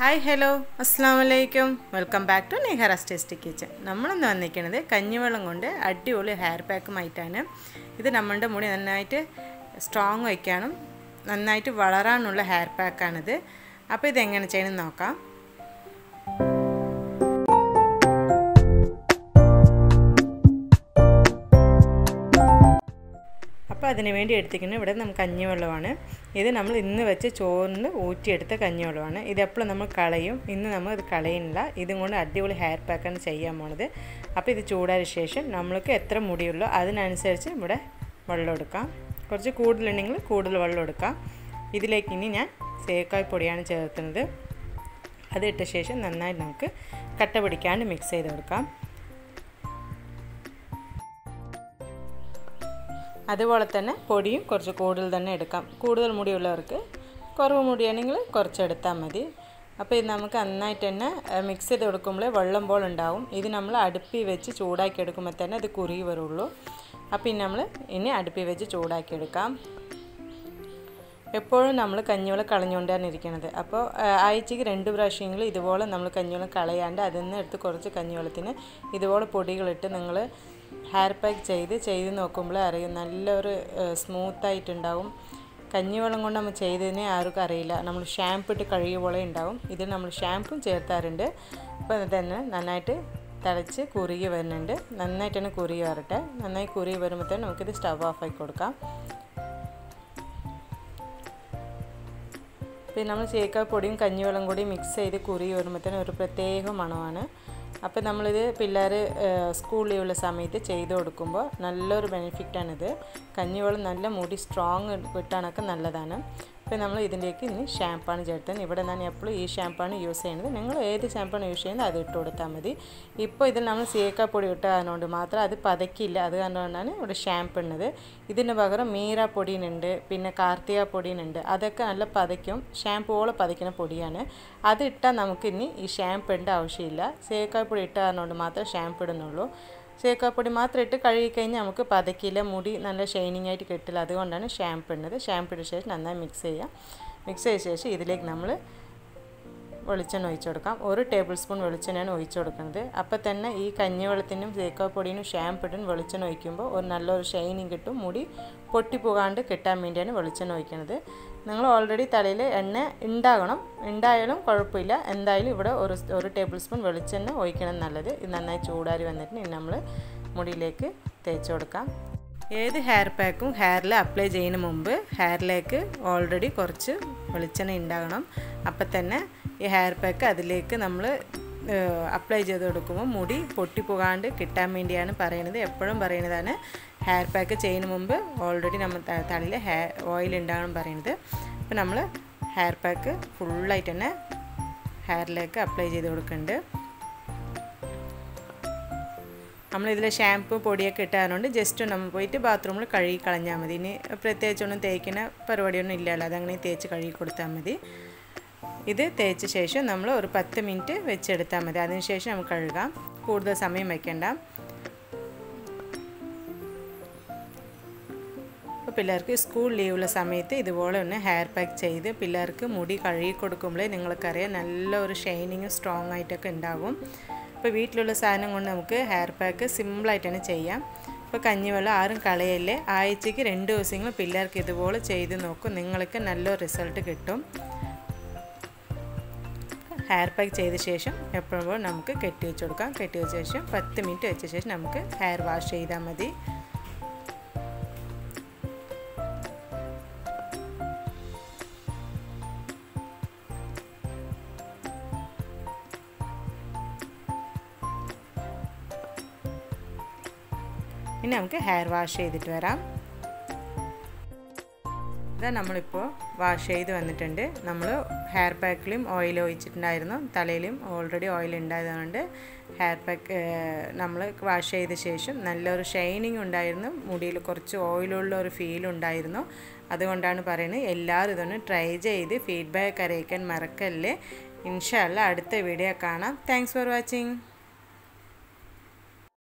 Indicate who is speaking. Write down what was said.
Speaker 1: hi hello അസ്സാം വലൈക്കും welcome back to Nehara's tasty kitchen നമ്മളിന്ന് വന്നിരിക്കുന്നത് കഞ്ഞിവെള്ളം കൊണ്ട് അടിപൊളി ഹെയർ പാക്കുമായിട്ടാണ് ഇത് നമ്മളുടെ മുടി നന്നായിട്ട് സ്ട്രോങ് വയ്ക്കാനും നന്നായിട്ട് വളരാനുള്ള ഹെയർ പാക്കാണിത് അപ്പോൾ ഇതെങ്ങനെ ചെയ്യണമെന്ന് നോക്കാം അപ്പോൾ അതിന് വേണ്ടി എടുത്തിരിക്കുന്നത് ഇവിടെ നമുക്ക് കഞ്ഞിവെള്ളമാണ് ഇത് നമ്മൾ ഇന്ന് വെച്ച് ചോറിന് ഊറ്റിയെടുത്ത കഞ്ഞിവെള്ളമാണ് ഇത് എപ്പോഴും നമ്മൾ കളയും ഇന്ന് നമ്മൾ ഇത് കളയുന്നില്ല ഇതും കൊണ്ട് അടിപൊളി ഹെയർ പാക്കാണ് ചെയ്യാൻ പോണത് അപ്പോൾ ഇത് ചൂടായ ശേഷം നമ്മൾക്ക് എത്ര മുടിയുള്ളോ അതിനനുസരിച്ച് ഇവിടെ വെള്ളം എടുക്കാം കുറച്ച് കൂടുതലുണ്ടെങ്കിൽ കൂടുതൽ വെള്ളം എടുക്കാം ഇതിലേക്ക് ഇനി ഞാൻ സേക്കായ് പൊടിയാണ് ചേർക്കുന്നത് അത് ഇട്ട ശേഷം നന്നായി നമുക്ക് കട്ട പിടിക്കാണ്ട് മിക്സ് ചെയ്ത് കൊടുക്കാം അതുപോലെ തന്നെ പൊടിയും കുറച്ച് കൂടുതൽ തന്നെ എടുക്കാം കൂടുതൽ മുടിയുള്ളവർക്ക് കുറവ് മുടിയാണെങ്കിൽ കുറച്ചെടുത്താൽ മതി അപ്പോൾ ഇത് നമുക്ക് നന്നായിട്ട് തന്നെ മിക്സ് ചെയ്ത് കൊടുക്കുമ്പോൾ വെള്ളം പോലെ ഉണ്ടാവും ഇത് നമ്മൾ അടുപ്പി വെച്ച് ചൂടാക്കി എടുക്കുമ്പോൾ തന്നെ ഇത് കുറുകി വരുള്ളൂ അപ്പോൾ ഇനി നമ്മൾ ഇനി അടുപ്പി വെച്ച് ചൂടാക്കി എടുക്കാം എപ്പോഴും നമ്മൾ കഞ്ഞിവെള്ളം കളഞ്ഞുകൊണ്ടാണ് ഇരിക്കുന്നത് അപ്പോൾ ആഴ്ചയ്ക്ക് രണ്ട് പ്രാവശ്യമെങ്കിലും ഇതുപോലെ നമ്മൾ കഞ്ഞിവെള്ളം കളയാണ്ട് അതിൽ നിന്ന് എടുത്ത് കുറച്ച് കഞ്ഞിവെള്ളത്തിന് ഇതുപോലെ പൊടികളിട്ട് നിങ്ങൾ ഹെയർ പാക്ക് ചെയ്ത് ചെയ്ത് നോക്കുമ്പോൾ അറിയും നല്ലൊരു സ്മൂത്തായിട്ടുണ്ടാവും കഞ്ഞിവെള്ളം കൊണ്ട് നമ്മൾ ചെയ്തതിനെ ആർക്കും അറിയില്ല നമ്മൾ ഷാമ്പു ഇട്ട് കഴുകിയ പോലെ ഉണ്ടാവും ഇതിൽ നമ്മൾ ഷാമ്പും ചേർത്താറുണ്ട് അപ്പോൾ തന്നെ നന്നായിട്ട് തിളച്ച് കുറുകി വരുന്നുണ്ട് നന്നായിട്ട് തന്നെ കുറുകി വരട്ടെ നന്നായി കുറുകി വരുമ്പോഴത്തേനും നമുക്കിത് സ്റ്റവ് ഓഫ് ആക്കി കൊടുക്കാം പിന്നെ നമ്മൾ ചേക്കാപ്പൊടിയും കഞ്ഞിവെള്ളം കൂടി മിക്സ് ചെയ്ത് കുറുകി വരുമ്പോഴത്തേനും ഒരു പ്രത്യേക മണമാണ് അപ്പോൾ നമ്മളിത് പിള്ളേർ സ്കൂൾ ലീവുള്ള സമയത്ത് ചെയ്ത് കൊടുക്കുമ്പോൾ നല്ലൊരു ബെനിഫിറ്റാണിത് കഞ്ഞിവെള്ളം നല്ല മുടി സ്ട്രോങ് കിട്ടാനൊക്കെ നല്ലതാണ് അപ്പോൾ നമ്മൾ ഇതിലേക്ക് ഇനി ഷാമ്പാണ് ചേർത്തത് ഇവിടെ ഞാൻ എപ്പോഴും ഈ ഷാമ്പാണ് യൂസ് ചെയ്യുന്നത് നിങ്ങൾ ഏത് ഷാമ്പാണ് യൂസ് ചെയ്യുന്നത് അത് ഇട്ട് കൊടുത്താൽ മതി ഇപ്പോൾ ഇതിൽ നമ്മൾ സീക്കാപ്പൊടി ഇട്ട കാരണമുണ്ട് മാത്രം അത് പതക്കില്ല അത് കാരണമാണ് ഇവിടെ ഷാമ്പ് ഉള്ളത് ഇതിന് പകരം മീര പൊടിയുണ്ട് പിന്നെ കാർത്തിക പൊടിയുണ്ട് അതൊക്കെ നല്ല പതയ്ക്കും ഷാമ്പുവോളം പതയ്ക്കുന്ന പൊടിയാണ് അത് ഇട്ടാൽ നമുക്ക് ഇനി ഈ ഷാമ്പിൻ്റെ ആവശ്യമില്ല സേക്കാപ്പൊടി ഇട്ട കാരണമുണ്ട് മാത്രമേ ഷാമ്പ് ഇടുന്നുള്ളൂ സേക്കാപ്പൊടി മാത്രം ഇട്ട് കഴുകി കഴിഞ്ഞാൽ നമുക്ക് പതക്കില്ല മുടി നല്ല ഷൈനിങ് ആയിട്ട് കിട്ടില്ല അതുകൊണ്ടാണ് ഷാമ്പു ഇടുന്നത് ഷാമ്പു ഇട്ട ശേഷം നന്നായി മിക്സ് ചെയ്യാം മിക്സ് ചെയ്ത ശേഷം ഇതിലേക്ക് നമ്മൾ വെളിച്ചെണ്ണ ഒഴിച്ചു കൊടുക്കാം ഒരു ടേബിൾ സ്പൂൺ വെളിച്ചെണ്ണയാണ് ഒഴിച്ചു കൊടുക്കുന്നത് അപ്പോൾ തന്നെ ഈ കഞ്ഞിവെള്ളത്തിനും സേക്കാപ്പൊടിനും ഷാമ്പിട്ടും വെളിച്ചെണ്ണ ഒഴിക്കുമ്പോൾ ഒരു നല്ലൊരു ഷൈനിങ് കിട്ടും മുടി പൊട്ടിപ്പോകാണ്ട് കിട്ടാൻ വേണ്ടിയാണ് വെളിച്ചെണ്ണ ഒഴിക്കുന്നത് നിങ്ങൾ ഓൾറെഡി തലയിൽ എണ്ണ ഉണ്ടാകണം ഉണ്ടായാലും കുഴപ്പമില്ല എന്തായാലും ഇവിടെ ഒരു ഒരു ടേബിൾ സ്പൂൺ വെളിച്ചെണ്ണ ഒഴിക്കണം നല്ലത് ഇത് നന്നായി ചൂടാറി വന്നിട്ട് ഇനി നമ്മൾ മുടിയിലേക്ക് തേച്ച് കൊടുക്കാം ഏത് ഹെയർ പാക്കും ഹെയറിൽ അപ്ലൈ ചെയ്യുന്ന മുമ്പ് ഹെയറിലേക്ക് ഓൾറെഡി കുറച്ച് വെളിച്ചെണ്ണ ഉണ്ടാകണം അപ്പം തന്നെ ഈ ഹെയർ പാക്ക് അതിലേക്ക് നമ്മൾ അപ്ലൈ ചെയ്ത് കൊടുക്കുമ്പോൾ മുടി പൊട്ടിപ്പോകാണ്ട് കിട്ടാൻ വേണ്ടിയാണ് പറയുന്നത് എപ്പോഴും പറയുന്നതാണ് ഹെയർ പാക്ക് ചെയ്യുന്ന മുമ്പ് ഓൾറെഡി നമ്മൾ തലയിൽ ഹെയർ ഓയിൽ ഉണ്ടാകണം പറയുന്നത് അപ്പോൾ നമ്മൾ ഹെയർ പാക്ക് ഫുള്ളായിട്ട് തന്നെ ഹെയറിലേക്ക് അപ്ലൈ ചെയ്ത് കൊടുക്കുന്നുണ്ട് നമ്മളിതിൽ ഷാമ്പു പൊടിയൊക്കെ ഇട്ടാറുണ്ട് ജസ്റ്റ് നമ്മൾ പോയിട്ട് ബാത്റൂമിൽ കഴുകി കളഞ്ഞാൽ മതി ഇനി പ്രത്യേകിച്ചൊന്നും തേക്കുന്ന പരിപാടിയൊന്നും ഇല്ലല്ലോ അതങ്ങനെ തേച്ച് കഴുകി കൊടുത്താൽ മതി ഇത് തേച്ച ശേഷം നമ്മൾ ഒരു പത്ത് മിനിറ്റ് വെച്ചെടുത്താൽ മതി അതിനുശേഷം നമുക്ക് കഴുകാം കൂടുതൽ സമയം വയ്ക്കേണ്ട അപ്പോൾ പിള്ളേർക്ക് സ്കൂൾ ലീവുള്ള സമയത്ത് ഇതുപോലെ ഒന്ന് ഹെയർ പാക്ക് ചെയ്ത് പിള്ളേർക്ക് മുടി കഴുകി കൊടുക്കുമ്പോഴേ നിങ്ങൾക്കറിയാം നല്ലൊരു ഷൈനിങ്ങും സ്ട്രോങ് ആയിട്ടൊക്കെ ഉണ്ടാകും അപ്പോൾ വീട്ടിലുള്ള സാധനം കൊണ്ട് നമുക്ക് ഹെയർ പാക്ക് സിമ്പിളായിട്ട് തന്നെ ചെയ്യാം ഇപ്പോൾ കഞ്ഞിവെള്ളം ആരും കളയല്ലേ ആഴ്ചയ്ക്ക് രണ്ട് ദിവസങ്ങൾ പിള്ളേർക്ക് ഇതുപോലെ ചെയ്ത് നോക്കും നിങ്ങൾക്ക് നല്ലൊരു റിസൾട്ട് കിട്ടും ഹെയർ പാക്ക് ചെയ്ത ശേഷം എപ്പോഴും നമുക്ക് കെട്ടി വെച്ച് കൊടുക്കാം കെട്ടി വെച്ച ശേഷം പത്ത് മിനിറ്റ് വെച്ച ശേഷം നമുക്ക് ഹെയർ വാഷ് ചെയ്താൽ മതി ഇനി നമുക്ക് ഹെയർ വാഷ് ചെയ്തിട്ട് വരാം ഇതാ നമ്മളിപ്പോൾ വാഷ് ചെയ്ത് വന്നിട്ടുണ്ട് നമ്മൾ ഹെയർ പാക്കിലും ഓയിൽ ഒഴിച്ചിട്ടുണ്ടായിരുന്നു തലയിലും ഓൾറെഡി ഓയിൽ ഉണ്ടായതുകൊണ്ട് ഹെയർ പാക്ക് നമ്മൾ വാഷ് ചെയ്ത ശേഷം നല്ലൊരു ഷൈനിങ് ഉണ്ടായിരുന്നു മുടിയിൽ കുറച്ച് ഓയിലുള്ള ഒരു ഫീൽ ഉണ്ടായിരുന്നു അതുകൊണ്ടാണ് പറയുന്നത് എല്ലാവരും ഇതൊന്ന് ട്രൈ ചെയ്ത് ഫീഡ്ബാക്ക് അറിയിക്കാൻ മറക്കല്ലേ ഇൻഷാല്ല അടുത്ത വീഡിയോ കാണാം താങ്ക്സ് ഫോർ വാച്ചിങ്